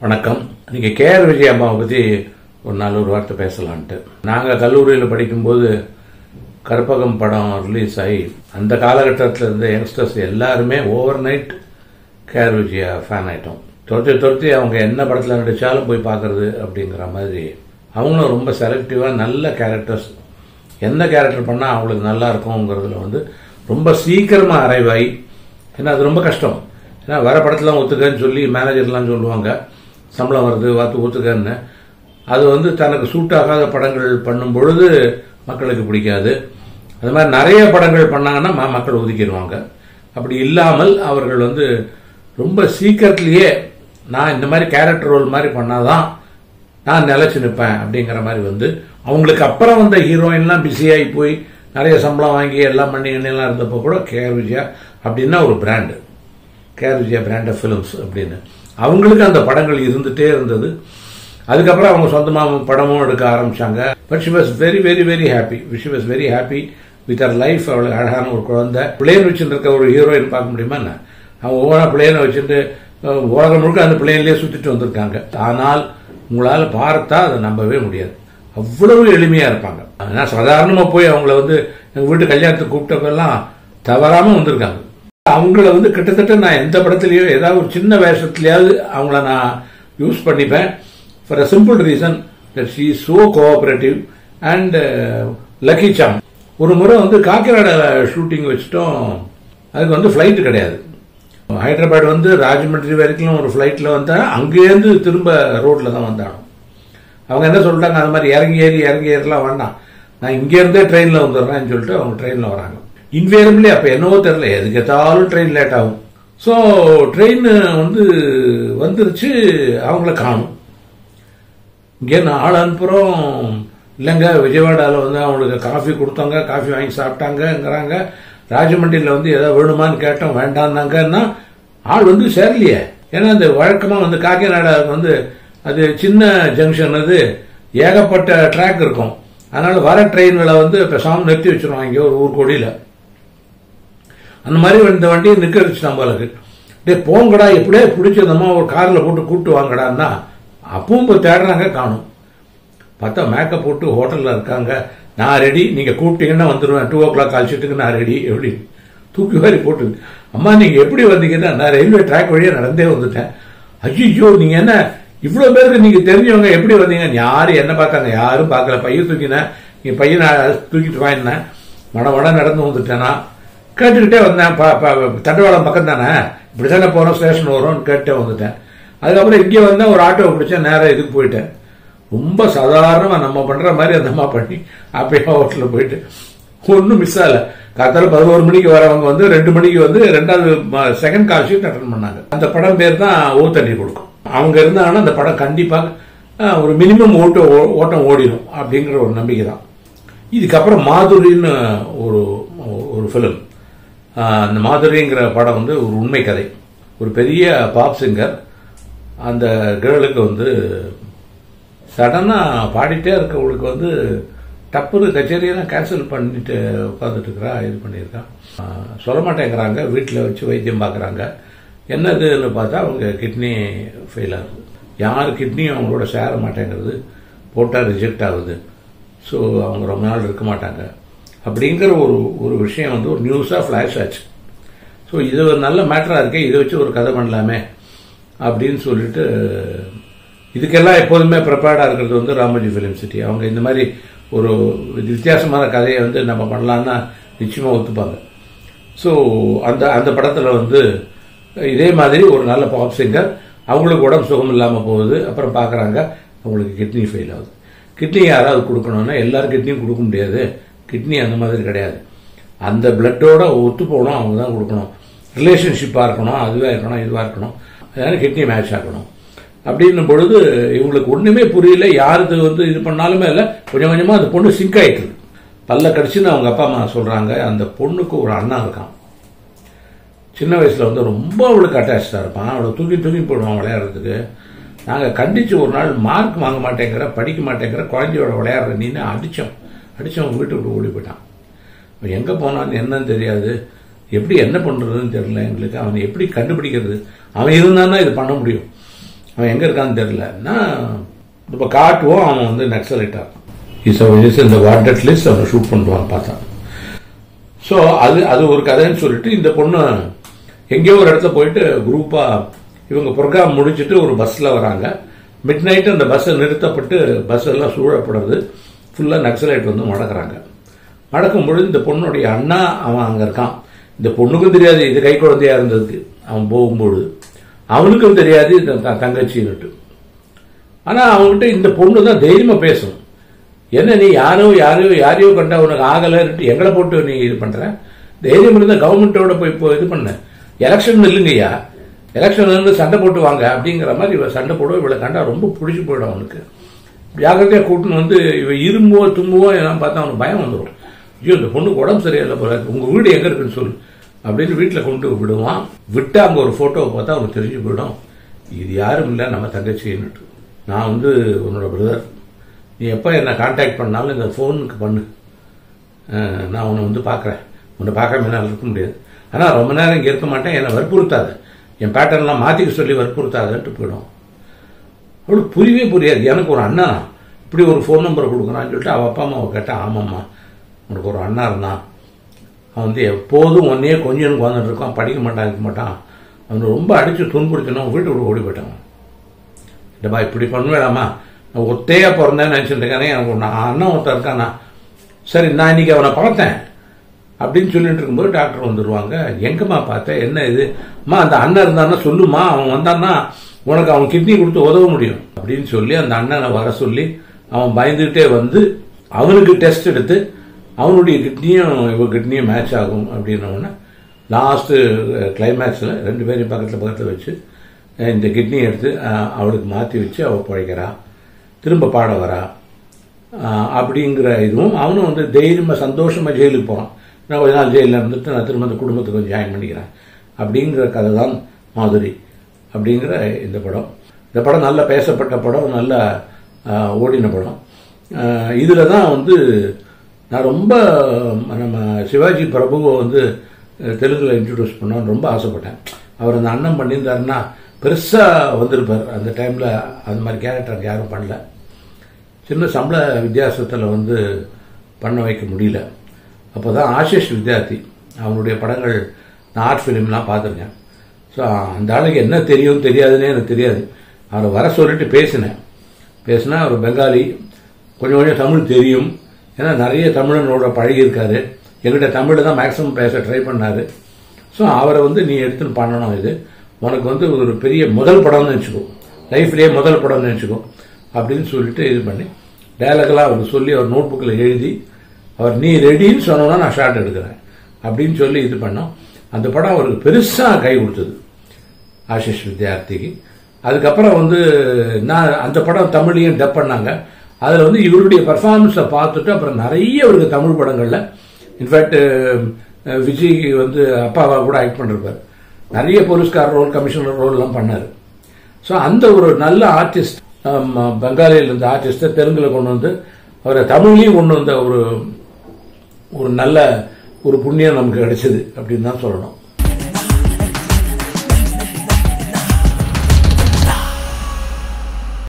வணக்கம் நீங்க K R Vijay அம்மாவை பத்தி ஒரு நாலு ஒரு வார்த்தை பேசலான்ட்டு நாங்க கல்லூரியில் படிக்கும்போது கற்பகம் படம் ரிலீஸ் ஆகி அந்த காலகட்டத்தில் இருந்த யங்ஸ்டர்ஸ் எல்லாருமே overnight K R Vijaya fan ஆயிட்டோம் துரத்தி துரத்தி அவங்க என்ன படத்தில் நடிச்சாலும் போய் பார்க்கறது அப்படிங்கிற மாதிரி அவங்களும் ரொம்ப செலக்டிவாக நல்ல கேரக்டர்ஸ் என்ன கேரக்டர் பண்ணால் அவங்களுக்கு நல்லா இருக்கும்ங்கிறதுல வந்து ரொம்ப சீக்கிரமாக அரைவ் ஆகி ஏன்னா அது ரொம்ப கஷ்டம் ஏன்னா வர படத்தில் ஒத்துக்கன்னு சொல்லி மேனேஜர்லாம் சொல்லுவாங்க சம்பளம் வருது வாத்து ஒத்துக்கன்னு அது வந்து தனக்கு சூட் ஆகாத படங்கள் பண்ணும் பொழுது மக்களுக்கு பிடிக்காது அது மாதிரி நிறைய படங்கள் பண்ணாங்கன்னா ம- மக்கள் ஒதுக்கிடுவாங்க அப்படி இல்லாமல் அவர்கள் வந்து ரொம்ப சீக்கிரத்திலேயே நான் இந்த மாதிரி கேரக்டர் ரோல் மாதிரி பண்ணாதான் நான் நிலைச்சு நிற்பேன் அப்படிங்கிற மாதிரி வந்து அவங்களுக்கு அப்புறம் வந்த ஹீரோயின்லாம் பிஸியாகி போய் நிறைய சம்பளம் வாங்கி எல்லாம் பண்ணி எல்லாம் இருந்தப்போ கூட கேஆர் விஜயா அப்படின்னா ஒரு brand KR Vijaya brand of films அப்படின்னு அவங்களுக்கு அந்த படங்கள் இருந்துட்டே இருந்தது அதுக்கப்புறம் அவங்க சொந்தமாக படமும் எடுக்க ஆரம்பிச்சாங்க but she was very very very happy she was very happy with அவர் லைஃப் அவளுக்கு அழகான ஒரு குழந்தை பிளேன் வச்சுட்டு இருக்க ஒரு ஹீரோயின் பார்க்க முடியுமா என்ன அவங்க ஒவ்வொரு பிளேனை வச்சுட்டு அஹ், உலகம் முழுக்க அந்த பிளேன்லேயே சுத்திட்டு வந்திருக்காங்க ஆனால் உங்களால பார்த்தா அதை நம்பவே முடியாது அவ்வளவு எளிமையா இருப்பாங்க நான் சாதாரணமா போய் அவங்கள வந்து எங்க வீட்டு கல்யாணத்துக்கு கூப்பிட்டப்பெல்லாம் தவறாம வந்திருக்காங்க அவங்கள வந்து கிட்டத்தட்ட நான் எந்த படத்துலயோ ஏதாவது ஒரு சின்ன வேஷத்துலயாவது அவங்கள நான் யூஸ் பண்ணிப்பேன் for a simple reason that she so cooperative and lucky Sam ஒரு முறை வந்து காக்கிநாட ஷூட்டிங் வச்சுட்டோம் அதுக்கு வந்து ஃப்ளைட் கிடையாது ஹைதராபாத் வந்து ராஜமண்ட்ரி வரைக்கும் ஒரு ஃப்ளைட்டில் வந்தா அங்கேருந்து திரும்ப ரோட்ல தான் வந்தானோ அவங்க என்ன சொல்லிட்டாங்க அது மாதிரி இறங்கி ஏறி இறங்கி ஏறலாம் வேண்டாம் நான் இங்கேருந்தே ட்ரெயினில் வந்துடுறேன்னு சொல்லிட்டு அவங்க ட்ரெயினில் வராங்க இன்வேரபிளி அப்போ என்னவோ தெரில எதுக்கு எத்தாலும் ட்ரெயின் லேட் ஆகும் ஸோ ட்ரெயின் வந்து வந்துருச்சு அவங்கள காணும் இங்கே நான் ஆள் அனுப்புகிறோம் இல்லைங்க விஜயவாடாவில் வந்து அவங்களுக்கு காஃபி கொடுத்தாங்க காஃபி வாங்கி சாப்பிட்டாங்கங்கிறாங்க ராஜமண்டியில் வந்து ஏதாவது வேணுமான்னு கேட்டோம் வேண்டாம்னாங்கன்னா ஆள் வந்து சேரலையே ஏன்னா அந்த வழக்கமாக வந்து காக்கிநாடா வந்து அது சின்ன ஜங்ஷன் அது ஏகப்பட்ட ட்ராக் இருக்கும் அதனால வர ட்ரெயின்களை வந்து பேசாமல் நிறுத்தி வச்சிருவாங்க இங்கே ஒரு ஊர் கொடியில் அந்த மாதிரி இந்த வண்டியை நிற்க வச்சு நம்மளுக்கு டே போங்கடா எப்படியே பிடிச்சதம்மா ஒரு காரில் போட்டு கூப்பிட்டு வாங்கடான்னா அப்பவும் போய் தேடுறாங்க காணும் பார்த்தா மேக்கப் போட்டு ஹோட்டலில் இருக்காங்க நான் ரெடி நீங்கள் கூப்பிட்டீங்கன்னா வந்துடுவேன் டூ ஓ கிளாக் கால்ஷீட்டுக்கு நான் ரெடி எப்படி தூக்கி வாரி போட்டு அம்மா நீங்கள் எப்படி வந்தீங்கன்னா நான் ரயில்வே ட்ராக் வழியாக நடந்தே வந்துட்டேன் ஐயோ நீங்கள் என்ன இவ்வளோ பேருக்கு நீங்கள் தெரிஞ்சவங்க எப்படி வந்தீங்க யாரும் என்ன பார்த்தாங்க யாரும் பார்க்கல பையன் தூக்கினேன் நீ பையனை தூக்கிட்டு வாங்கினேன் மட மட நடந்து வந்துட்டேனா கேட்டுக்கிட்டே வந்தேன் ப- ப- தண்டவாளம் பக்கம் தானே இப்படி தானே போகிறோம் ஸ்டேஷன் வரோம்னு கேட்டே வந்துட்டேன் அதுக்கப்புறம் இங்கே வந்தேன் ஒரு ஆட்டோ பிடிச்சேன் நேராக இதுக்கு போயிட்டேன் ரொம்ப சாதாரணமாக நம்ம பண்ணுற மாதிரி அந்த அம்மா பண்ணி அப்பயே ஹோட்டலில் போயிட்டு ஒன்றும் மிஸ் ஆகல காத்தால பதினோரு மணிக்கு வரவங்க வந்து ரெண்டு மணிக்கு வந்து ரெண்டாவது செகண்ட் கால் ஷீட் அட்டன் பண்ணாங்க அந்த படம் பேர் தான் ஓ தண்ணி கொடுக்கும் அவங்க இருந்தாங்கன்னா அந்த படம் கண்டிப்பாக அஹ், ஒரு மினிமம் ஓட்ட ஓட்டம் ஓடிடும் அப்படிங்கிற ஒரு நம்பிக்கை தான் இதுக்கப்புறம் மாதுரின்னு ஒரு ஒரு ஃபிலிம் அந்த மாதுரிங்கிற படம் வந்து ஒரு உண்மை கதை ஒரு பெரிய பாப் சிங்கர் அந்த கேர்ளுக்கு வந்து சடனாக பாடிட்டே இருக்கவங்களுக்கு வந்து டப்புனு கச்சேரியெல்லாம் கேன்சல் பண்ணிட்டு உட்காந்துட்டு இருக்கிறா இது பண்ணியிருக்கா ஆஹ் சொல்ல மாட்டேங்கிறாங்க வீட்டில் வச்சு வைத்தியம் பார்க்குறாங்க என்னதுன்னு பார்த்தா அவங்க கிட்னி ஃபெயில் ஆகுது யார் கிட்னியும் அவங்களோட சேர மாட்டேங்கிறது போட்டால் ரிஜெக்ட் ஆகுது ஸோ அவங்க ரொம்ப நாள் இருக்க மாட்டாங்க அப்படிங்கிற ஒரு ஒரு விஷயம் வந்து ஒரு நியூஸாக ஃப்ளாஷ் ஆச்சு ஸோ இது ஒரு நல்ல மேட்டராக இருக்கே இதை வச்சு ஒரு கதை பண்ணலாமே அப்படின்னு சொல்லிட்டு இதுக்கெல்லாம் எப்போதுமே ப்ரிப்பேர்டாக இருக்கிறது வந்து ராமோஜி ஃபிலிம் சிட்டி அவங்க இந்த மாதிரி ஒரு வித்தியாசமான கதையை வந்து நம்ம பண்ணலான்னா நிச்சயமாக ஒத்துப்பாங்க ஸோ அந்த அந்த படத்தில் வந்து இதே மாதிரி ஒரு நல்ல பாப் சிங்கர் அவங்களுக்கு உடம்பு சுகம் இல்லாமல் போகுது அப்புறம் பார்க்குறாங்க அவங்களுக்கு கிட்னி ஃபெயில் ஆகுது கிட்னி யாராவது கொடுக்கணும்னா எல்லாரும் கிட்னியும் கொடுக்க முடியாது கிட்னி அந்த மாதிரி கிடையாது அந்த பிளட்டோட ஒத்து போகணும் அவங்க தான் கொடுக்கணும் ரிலேஷன்ஷிப்பாக இருக்கணும் அதுவாக இருக்கணும் இதுவாக இருக்கணும் அதனால கிட்னி மேட்ச் ஆகணும் அப்படின்னும் பொழுது இவங்களுக்கு ஒன்றுமே புரியல யாருக்கு வந்து இது பண்ணாலுமே இல்லை கொஞ்சம் கொஞ்சமாக அந்த பொண்ணு சிங்க் ஆயிட்டுது பல்ல கடிச்சுன்னு அவங்க அப்பா அம்மா சொல்கிறாங்க அந்த பொண்ணுக்கு ஒரு அண்ணா இருக்கான் சின்ன வயசில் வந்து ரொம்ப அவளுக்கு அட்டாச்சாக இருப்பான் அவளை தூக்கி தூக்கி போடுவான் விளையாடுறதுக்கு நாங்கள் கண்டித்து ஒரு நாள் மார்க் வாங்க மாட்டேங்கிற படிக்க மாட்டேங்கிற குழந்தையோட விளையாடுற நீன்னு அடித்தோம் அடித்தவன் வீட்டு விட்டு ஓடி போயிட்டான் அவன் எங்கே போனான்னு என்னன்னு தெரியாது எப்படி என்ன பண்ணுறதுன்னு தெரியல எங்களுக்கு அவனை எப்படி கண்டுபிடிக்கிறது அவன் இருந்தான்னா இது பண்ண முடியும் அவன் எங்க இருக்கான்னு தெரியலன்னா இப்போ காட்டுவோம் அவன் வந்து நக்சலைட்டா இஸ் இஸ் இந்த வாண்டட் லிஸ்ட் அவனை ஷூட் பண்ணுவான் பார்த்தான் ஸோ அது அது ஒரு கதைன்னு சொல்லிட்டு இந்த பொண்ணு எங்கேயோ ஒரு இடத்துல போயிட்டு குரூப்பா இவங்க ப்ரோக்ராம் முடிச்சுட்டு ஒரு பஸ்ல வராங்க மிட் நைட்டு அந்த பஸ் நிறுத்தப்பட்டு பஸ் எல்லாம் சூழப்படுறது ஃபுல்லா நக்சலைட் வந்து மடக்குறாங்க மடக்கும் பொழுது இந்த பொண்ணுடைய அண்ணா அவன் அங்க இருக்கான் இந்த பொண்ணுக்கும் தெரியாது இது கை குழந்தையா இருந்ததுக்கு அவன் போகும்பொழுது அவனுக்கும் தெரியாது இது த- தங்கச்சின்னுட்டு ஆனா அவன்கிட்ட இந்த பொண்ணு தான் தைரியமா பேசும் என்ன நீ யாரோ யாரையோ யாரையோ கண்டா உனக்கு ஆகலைன்ட்டு எங்களை போட்டு நீ இது பண்ற தைரியம் இருந்தா கவர்மெண்டோட போய் இப்போ இது பண்ண எலெக்ஷன் இல்லைங்கய்யா எலெக்ஷன் இருந்து சண்டை போட்டு வாங்க அப்படிங்கிற மாதிரி இவ சண்டை போடுவோம் இவளை கண்டா ரொம்ப பிடிச்சி போயிடும் அவனுக்கு ஜாக்கிரதையா கூட்டின்னு வந்து இவ இரும்போ தும்புவோ எல்லாம் பார்த்தா அவனுக்கு பயம் வந்துடும் ஐயோ இந்த பொண்ணுக்கு உடம்பு சரியில்லை போல இருக்கு. உங்க வீடு எங்க இருக்குன்னு சொல்லு அப்படின்னு வீட்டுல கொண்டு விடுவான் விட்டு அங்க ஒரு போட்டோவை பார்த்தா அவனுக்கு தெரிஞ்சு போயிடும் இது யாரும் இல்லை நம்ம தங்கச்சின்னுட்டு நான் வந்து உன்னோட பிரதர் நீ எப்போ என்னை காண்டாக்ட் பண்ணாலும் இந்த ஃபோனுக்கு பண்ணு அஹ், நான் உன்னை வந்து பார்க்குறேன் உன்னை பார்க்காம என்னால் இருக்க முடியாது ஆனால் ரொம்ப நேரம் இங்கே இருக்க மாட்டேன் என்னை வற்புறுத்தாது என் பேட்டர்ன்லாம் மாற்றிக்க சொல்லி வற்புறுத்தாதுன்ட்டு போயிடும் அவளுக்கு புரியவே புரியாது எனக்கு ஒரு அண்ணா இப்படி ஒரு ஃபோன் நம்பரை கொடுக்குறான்னு சொல்லிட்டு அவள் அப்பா அம்மாவை கேட்டேன் ஆமாம்மா உனக்கு ஒரு அண்ணா இருந்தான் அவன் வந்து எப்போதும் ஒன்னே கொஞ்சம் உட்காந்துட்டு இருக்கான் படிக்க மாட்டான் இருக்க மாட்டான் அவனை ரொம்ப அடித்து துன்புறுத்தினோம் வீட்டு விட்டு ஓடி போயிட்டான் இல்லைப்பா இப்படி பண்ணுவேடாமா நான் ஒத்தையா பிறந்தேன்னு நினைச்சிட்டு இருக்கேனே எனக்கு ஒரு அண்ணன் ஒருத்தன் இருக்கானா சரி நான் இன்னைக்கு அவனை பார்த்தேன் அப்படின்னு சொல்லிட்டு இருக்கும்போது டாக்டர் வந்துருவாங்க எங்கம்மா பார்த்தேன் என்ன இது அம்மா அந்த அண்ணன் இருந்தான்னா சொல்லுமா அவன் வந்தான்னா உனக்கு அவன் கிட்னி கொடுத்து உதவ முடியும் அப்படின்னு சொல்லி அந்த அண்ணனை வர சொல்லி அவன் பயந்துகிட்டே வந்து அவனுக்கு டெஸ்ட் எடுத்து அவனுடைய கிட்னியும் இவ கிட்னியும் மேட்ச் ஆகும் அப்படின்னோடனே லாஸ்ட் கிளைமேக்ஸில் ரெண்டு பேரையும் பக்கத்தில் பக்கத்தில் வச்சு அஹ் இந்த கிட்னி எடுத்து அஹ், அவளுக்கு மாற்றி வச்சு அவள் பிழைக்கிறா திரும்ப பாட வரா ஆஹ் அப்படிங்கிற இதுவும் அவனும் வந்து தைரியமா சந்தோஷமா ஜெயிலுக்கு போறான் நான் கொஞ்ச நாள் ஜெயிலில் இருந்துட்டு நான் திரும்ப அந்த குடும்பத்துக்கு கொஞ்சம் ஜாயின் பண்ணிக்கிறேன் அப்படிங்கிற கதை தான் மாதுரி அப்படிங்கிற இந்த படம் இந்த படம் நல்ல பேசப்பட்ட படம் நல்ல ஆஹ், ஓடின படம் ஆஹ், இதுல தான் வந்து நான் ரொம்ப நம்ம சிவாஜி பிரபுவை வந்து அஹ், தெலுங்குல இன்ட்ரடியூஸ் பண்ணணும்னு ரொம்ப ஆசைப்பட்டேன் அவர் அந்த அண்ணன் பண்ணியிருந்தாருன்னா பெருசா வந்திருப்பார் அந்த டைம்ல அந்த மாதிரி கேரக்டர் யாரும் பண்ணல சின்ன சம்பள வித்தியாசத்தில் வந்து பண்ண வைக்க முடியல அப்போ தான் ஆஷிஷ் வித்யார்த்தி அவனுடைய படங்கள் நான் ஆர்ட் ஃபிலிம்லாம் பார்த்துருக்கேன் ஸோ அந்த ஆளுக்கு என்ன தெரியும் தெரியாதுன்னே எனக்கு தெரியாது அவரை வர சொல்லிட்டு பேசினேன் பேசினா அவர் பெங்காலி கொஞ்சம் கொஞ்சம் தமிழ் தெரியும் ஏன்னா நிறைய தமிழனோட பழகியிருக்காரு எங்கிட்ட தமிழ் தான் மேக்ஸிமம் பேச ட்ரை பண்ணாரு ஸோ அவரை வந்து நீ எடுத்துன்னு பண்ணணும் இது உனக்கு வந்து ஒரு பெரிய முதல் படம்னு வச்சுக்கோ லைஃப்லேயே முதல் படம்னு வச்சுக்கோ அப்படின்னு சொல்லிட்டு இது பண்ணி டயலாக்லாம் அவருக்கு சொல்லி அவர் நோட் புக்கில் எழுதி அவர் நீ ரெடின்னு சொன்னோன்னா நான் ஷார்ட் எடுக்கிறேன் அப்படின்னு சொல்லி இது பண்ணோம் அந்த படம் அவருக்கு பெருசாக கை கொடுத்தது ஆஷிஷ் வித்யார்த்திக்கு அதுக்கப்புறம் வந்து நான் அந்த படம் தமிழையும் டப் பண்ணாங்க அதில் வந்து இவருடைய பர்ஃபார்மன்ஸை பார்த்துட்டு அப்புறம் நிறைய அவருக்கு தமிழ் படங்களில் இன்ஃபேக்ட் விஜய்க்கு வந்து அப்பாவா கூட ஆக்ட் பண்ணிருப்பார் நிறைய போலீஸ்கார் ரோல் கமிஷனர் ரோல்லாம் பண்ணார் ஸோ அந்த ஒரு நல்ல ஆர்டிஸ்ட் பெங்காலியில் இருந்த ஆர்டிஸ்ட்டை தெலுங்குல கொண்டு வந்து அவரை தமிழ்லையும் கொண்டு வந்த ஒரு ஒரு நல்ல ஒரு புண்ணியம் நமக்கு கிடைச்சது அப்படின்னு தான் சொல்லணும்